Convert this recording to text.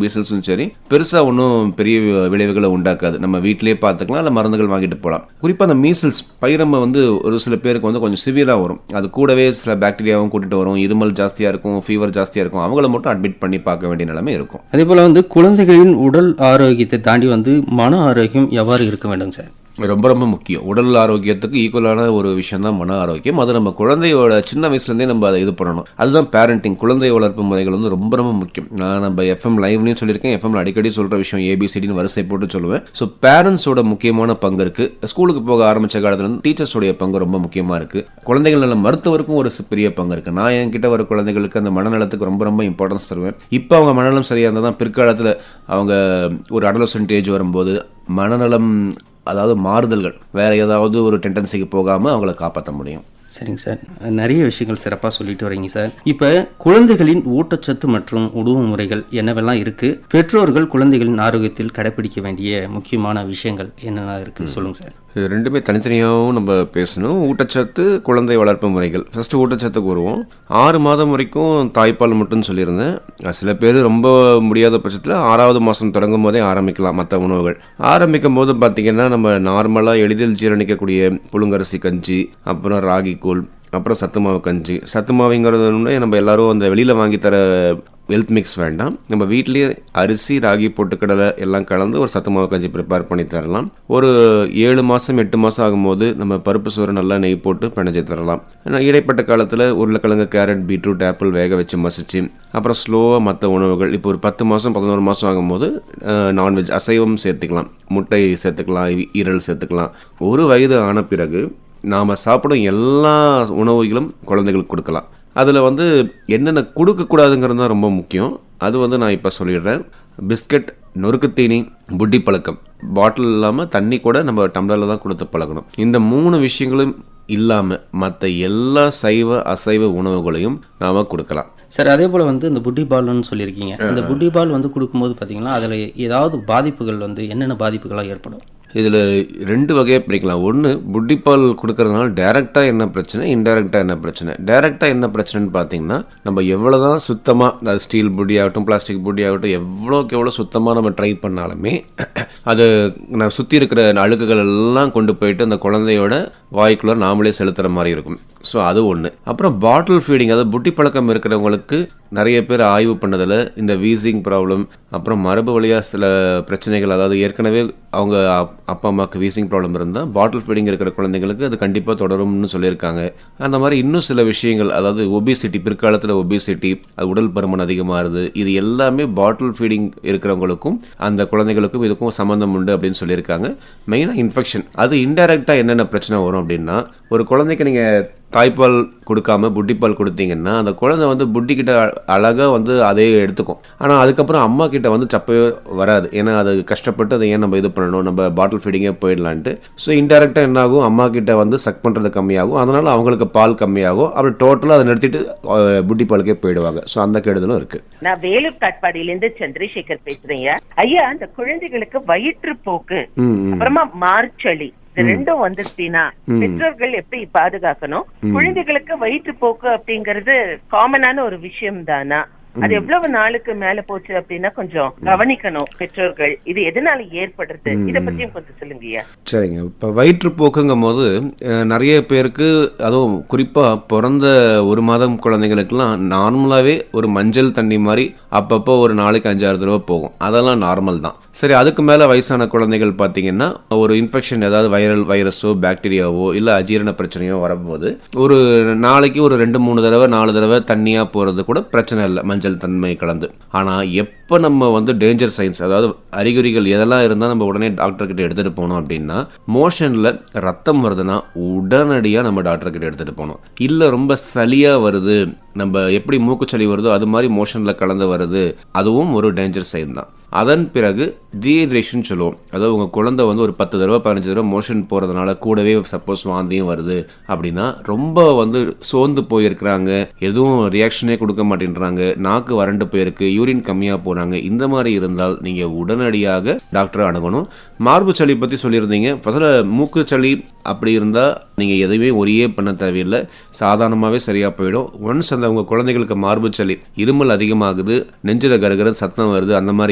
மீசல்ஸும் சரி பெருசா ஒன்றும் பெரிய விளைவுகளை உண்டாக்காது நம்ம வீட்டிலேயே பார்த்துக்கலாம் இல்லை மருந்துகள் வாங்கிட்டு போகலாம் குறிப்பா அந்த மீசல்ஸ் பைரம்ப வந்து ஒரு சில பேருக்கு வந்து கொஞ்சம் சிவியரா வரும் அது கூடவே சில பாக்டீரியாவும் கூட்டிட்டு வரும் இருமல் ஜாஸ்தியா இருக்கும் ஃபீவர் ஜாஸ்தியா இருக்கும் அவங்கள மட்டும் அட்மிட் பண்ணி பார்க்க வேண்டிய நிலைமை இருக்கும் அதே போல் வந்து குழந்தைகளின் உடல் ஆரோக்கியத்தை தாண்டி வந்து மன ஆரோக்கியம் எவ்வாறு இருக்க வேண்டும் சார் ரொம்ப ரொம்ப முக்கியம் உடல் ஆரோக்கியத்துக்கு ஈக்குவலான ஒரு விஷயம் தான் மன ஆரோக்கியம் அது நம்ம குழந்தையோட சின்ன வயசுலேருந்தே நம்ம அதை இது பண்ணணும் அதுதான் பேரண்டிங் குழந்தை வளர்ப்பு முறைகள் வந்து ரொம்ப ரொம்ப முக்கியம் நான் நம்ம எஃப்எம் லைவ்லையும் சொல்லியிருக்கேன் எஃப்எம் அடிக்கடி சொல்கிற விஷயம் ஏபிசிடின்னு வரிசை போட்டு சொல்லுவேன் ஸோ பேரண்ட்ஸோட முக்கியமான பங்கு இருக்கு ஸ்கூலுக்கு போக ஆரம்பிச்ச காலத்துல இருந்து டீச்சர்ஸோடைய பங்கு ரொம்ப முக்கியமா இருக்கு குழந்தைகள் நல்ல மருத்துவருக்கும் ஒரு பெரிய பங்கு இருக்கு நான் என்கிட்ட வர குழந்தைகளுக்கு அந்த மனநலத்துக்கு ரொம்ப ரொம்ப இம்பார்ட்டன்ஸ் தருவேன் இப்போ அவங்க மனநலம் சரியா இருந்தால் தான் பிற்காலத்தில் அவங்க ஒரு அடலசன்ட் ஏஜ் வரும்போது மனநலம் அதாவது மாறுதல்கள் வேற ஏதாவது ஒரு டெண்டன்சிக்கு போகாம அவங்கள காப்பாற்ற முடியும் சரிங்க சார் நிறைய விஷயங்கள் சிறப்பாக சொல்லிட்டு வரீங்க சார் இப்போ குழந்தைகளின் ஊட்டச்சத்து மற்றும் உணவு முறைகள் என்னவெல்லாம் இருக்கு பெற்றோர்கள் குழந்தைகளின் ஆரோக்கியத்தில் கடைபிடிக்க வேண்டிய முக்கியமான விஷயங்கள் என்னென்ன இருக்கு சொல்லுங்க சார் இது ரெண்டுமே தனித்தனியாகவும் நம்ம பேசணும் ஊட்டச்சத்து குழந்தை வளர்ப்பு முறைகள் ஃபர்ஸ்ட் ஊட்டச்சத்துக்கு வருவோம் ஆறு மாதம் வரைக்கும் தாய்ப்பால் மட்டும் சொல்லியிருந்தேன் அது சில பேர் ரொம்ப முடியாத பட்சத்தில் ஆறாவது மாதம் தொடங்கும் போதே ஆரம்பிக்கலாம் மற்ற உணவுகள் ஆரம்பிக்கும் போது பார்த்தீங்கன்னா நம்ம நார்மலாக எளிதில் ஜீரணிக்கக்கூடிய புழுங்கரிசி கஞ்சி அப்புறம் ராகி கூழ் அப்புறம் சத்து மாவு கஞ்சி சத்து மாவுங்கிறது வந்து நம்ம எல்லாரும் அந்த வெளியில் வாங்கி தர ஹெல்த் மிக்ஸ் வேண்டாம் நம்ம வீட்லேயே அரிசி ராகி பொட்டுக்கடலை எல்லாம் கலந்து ஒரு சத்து மாவு கஞ்சி ப்ரிப்பேர் பண்ணி தரலாம் ஒரு ஏழு மாதம் எட்டு மாதம் ஆகும்போது நம்ம பருப்பு சோறு நல்லா நெய் போட்டு பிணைஞ்சு தரலாம் ஏன்னா இடைப்பட்ட காலத்தில் உருளைக்கிழங்கு கேரட் பீட்ரூட் ஆப்பிள் வேக வச்சு மசிச்சு அப்புறம் ஸ்லோவாக மற்ற உணவுகள் இப்போ ஒரு பத்து மாதம் பதினோரு மாதம் ஆகும்போது நான்வெஜ் அசைவம் சேர்த்துக்கலாம் முட்டை சேர்த்துக்கலாம் ஈரல் சேர்த்துக்கலாம் ஒரு வயது ஆன பிறகு நாம் சாப்பிடும் எல்லா உணவுகளும் குழந்தைகளுக்கு கொடுக்கலாம் அதில் வந்து என்னென்ன கொடுக்கக்கூடாதுங்கிறது தான் ரொம்ப முக்கியம் அது வந்து நான் இப்போ சொல்லிடுறேன் பிஸ்கட் நொறுக்குத்தீனி புட்டி பழக்கம் பாட்டில் இல்லாமல் தண்ணி கூட நம்ம டம்ளரில் தான் கொடுத்து பழகணும் இந்த மூணு விஷயங்களும் இல்லாமல் மற்ற எல்லா சைவ அசைவ உணவுகளையும் நாம் கொடுக்கலாம் சார் அதே போல் வந்து இந்த புட்டி பால்னு சொல்லியிருக்கீங்க இந்த புட்டி பால் வந்து கொடுக்கும்போது பார்த்தீங்கன்னா அதில் ஏதாவது பாதிப்புகள் வந்து என்னென்ன பாதிப்புகளாக ஏற்படும் இதில் ரெண்டு வகையாக பிரிக்கலாம் ஒன்று புட்டிப்பால் கொடுக்கறதுனால டைரெக்டாக என்ன பிரச்சனை இன்டைரக்டாக என்ன பிரச்சனை டைரெக்டாக என்ன பிரச்சனைன்னு பார்த்தீங்கன்னா நம்ம எவ்வளோ தான் சுத்தமாக அது ஸ்டீல் புட்டி ஆகட்டும் பிளாஸ்டிக் புட்டி ஆகட்டும் எவ்வளோக்கு எவ்வளோ சுத்தமாக நம்ம ட்ரை பண்ணாலுமே அது நான் சுற்றி இருக்கிற அழுக்குகள் எல்லாம் கொண்டு போயிட்டு அந்த குழந்தையோட வாய்க்குள்ள நாமளே செலுத்துகிற மாதிரி இருக்கும் ஸோ அது ஒன்று அப்புறம் பாட்டில் ஃபீடிங் அதாவது புட்டி பழக்கம் இருக்கிறவங்களுக்கு நிறைய பேர் ஆய்வு பண்ணதில் இந்த வீசிங் ப்ராப்ளம் அப்புறம் மரபு வழியாக சில பிரச்சனைகள் அதாவது ஏற்கனவே அவங்க அப்பா அம்மாவுக்கு வீசிங் ப்ராப்ளம் இருந்தால் பாட்டில் ஃபீடிங் இருக்கிற குழந்தைங்களுக்கு அது கண்டிப்பாக தொடரும்னு சொல்லியிருக்காங்க அந்த மாதிரி இன்னும் சில விஷயங்கள் அதாவது ஒபிசிட்டி பிற்காலத்தில் ஒபிசிட்டி அது உடல் பருமன் அதிகமாகுது இது எல்லாமே பாட்டில் ஃபீடிங் இருக்கிறவங்களுக்கும் அந்த குழந்தைகளுக்கும் இதுக்கும் சம்மந்தம் உண்டு அப்படின்னு சொல்லியிருக்காங்க மெயினாக இன்ஃபெக்ஷன் அது இன்டெரக்டாக என்னென்ன பிரச்சனை வரும் அப்படின்னா ஒரு குழந்தைக்கு நீங்கள் தாய்ப்பால் கொடுக்காம புட்டிப்பால் கொடுத்தீங்கன்னா அந்த குழந்தை வந்து புட்டி கிட்ட அழகாக வந்து அதே எடுத்துக்கும் ஆனால் அதுக்கப்புறம் அம்மா கிட்ட வந்து சப்பவே வராது ஏன்னா அது கஷ்டப்பட்டு அதை ஏன் நம்ம இது பண்ணணும் நம்ம பாட்டில் ஃபீடிங்கே போயிடலான்ட்டு ஸோ இன்டெரக்டாக என்ன ஆகும் அம்மா கிட்ட வந்து சக் பண்ணுறது கம்மியாகும் அதனால அவங்களுக்கு பால் கம்மியாகும் அப்புறம் டோட்டலாக அதை நிறுத்திட்டு புட்டி பாலுக்கே போயிடுவாங்க ஸோ அந்த கெடுதலும் இருக்கு நான் வேலூர் காட்பாடியிலிருந்து சந்திரசேகர் பேசுறேங்க ஐயா அந்த குழந்தைகளுக்கு வயிற்றுப்போக்கு ம் ம் அப்புறமா மார்ச்சளி இது ரெண்டும் வந்துச்சுன்னா பெற்றோர்கள் எப்படி பாதுகாக்கணும் குழந்தைகளுக்கு வயிற்றுப்போக்கு அப்படிங்கறது காமனான ஒரு விஷயம் தானா அது எவ்வளவு நாளுக்கு மேல போச்சு அப்படின்னா கொஞ்சம் கவனிக்கணும் பெற்றோர்கள் இது எதனால ஏற்படுறது இத பத்தியும் கொஞ்சம் சொல்லுங்கய்யா சரிங்க இப்போ வயிற்றுப்போக்குங்கும் போது அஹ், நிறைய பேருக்கு அதுவும் குறிப்பாக பிறந்த ஒரு மாதம் குழந்தைங்களுக்கெல்லாம் நார்மலாகவே ஒரு மஞ்சள் தண்ணி மாதிரி அப்பப்போ ஒரு நாளைக்கு அஞ்சாறு தடவை போகும் அதெல்லாம் நார்மல் தான் சரி அதுக்கு மேலே வயசான குழந்தைகள் பார்த்தீங்கன்னா ஒரு இன்ஃபெக்ஷன் ஏதாவது வைரல் வைரஸோ பாக்டீரியாவோ இல்லை அஜீரண பிரச்சனையோ வரும்போது ஒரு நாளைக்கு ஒரு ரெண்டு மூணு தடவை நாலு தடவை தண்ணியாக போகிறது கூட பிரச்சனை இல்லை மஞ்சள் தன்மை கலந்து ஆனால் எப்போ நம்ம வந்து டேஞ்சர் சைன்ஸ் அதாவது அறிகுறிகள் எதெல்லாம் இருந்தால் நம்ம உடனே டாக்டர் கிட்ட எடுத்துகிட்டு போனோம் அப்படின்னா மோஷனில் ரத்தம் வருதுன்னா உடனடியாக நம்ம டாக்டர் கிட்ட எடுத்துகிட்டு போகணும் இல்லை ரொம்ப சளியாக வருது நம்ம எப்படி மூக்குச்சளி வருதோ அது மாதிரி மோஷனில் கலந்து வருது அதுவும் ஒரு டேஞ்சர் சைன் தான் அதன் பிறகு டீஹைட்ரேஷன் சொல்லுவோம் அதாவது உங்கள் குழந்தை வந்து ஒரு பத்து தடவை பதினஞ்சு தடவை மோஷன் போகிறதுனால கூடவே சப்போஸ் வாந்தியும் வருது அப்படின்னா ரொம்ப வந்து சோர்ந்து போயிருக்கிறாங்க எதுவும் ரியாக்ஷனே கொடுக்க மாட்டேன்றாங்க நாக்கு வறண்டு போயிருக்கு யூரின் கம்மியாக போகிறாங்க இந்த மாதிரி இருந்தால் நீங்கள் உடனடியாக டாக்டரை அணுகணும் மார்பு சளி பற்றி சொல்லியிருந்தீங்க ஃபஸ்ட்டில் மூக்கு சளி அப்படி இருந்தால் நீங்கள் எதுவுமே ஒரே பண்ண தேவையில்லை சாதாரணமாகவே சரியாக போயிடும் ஒன்ஸ் அந்த உங்கள் குழந்தைகளுக்கு மார்பு சளி இருமல் அதிகமாகுது நெஞ்சில் கருகிற சத்தம் வருது அந்த மாதிரி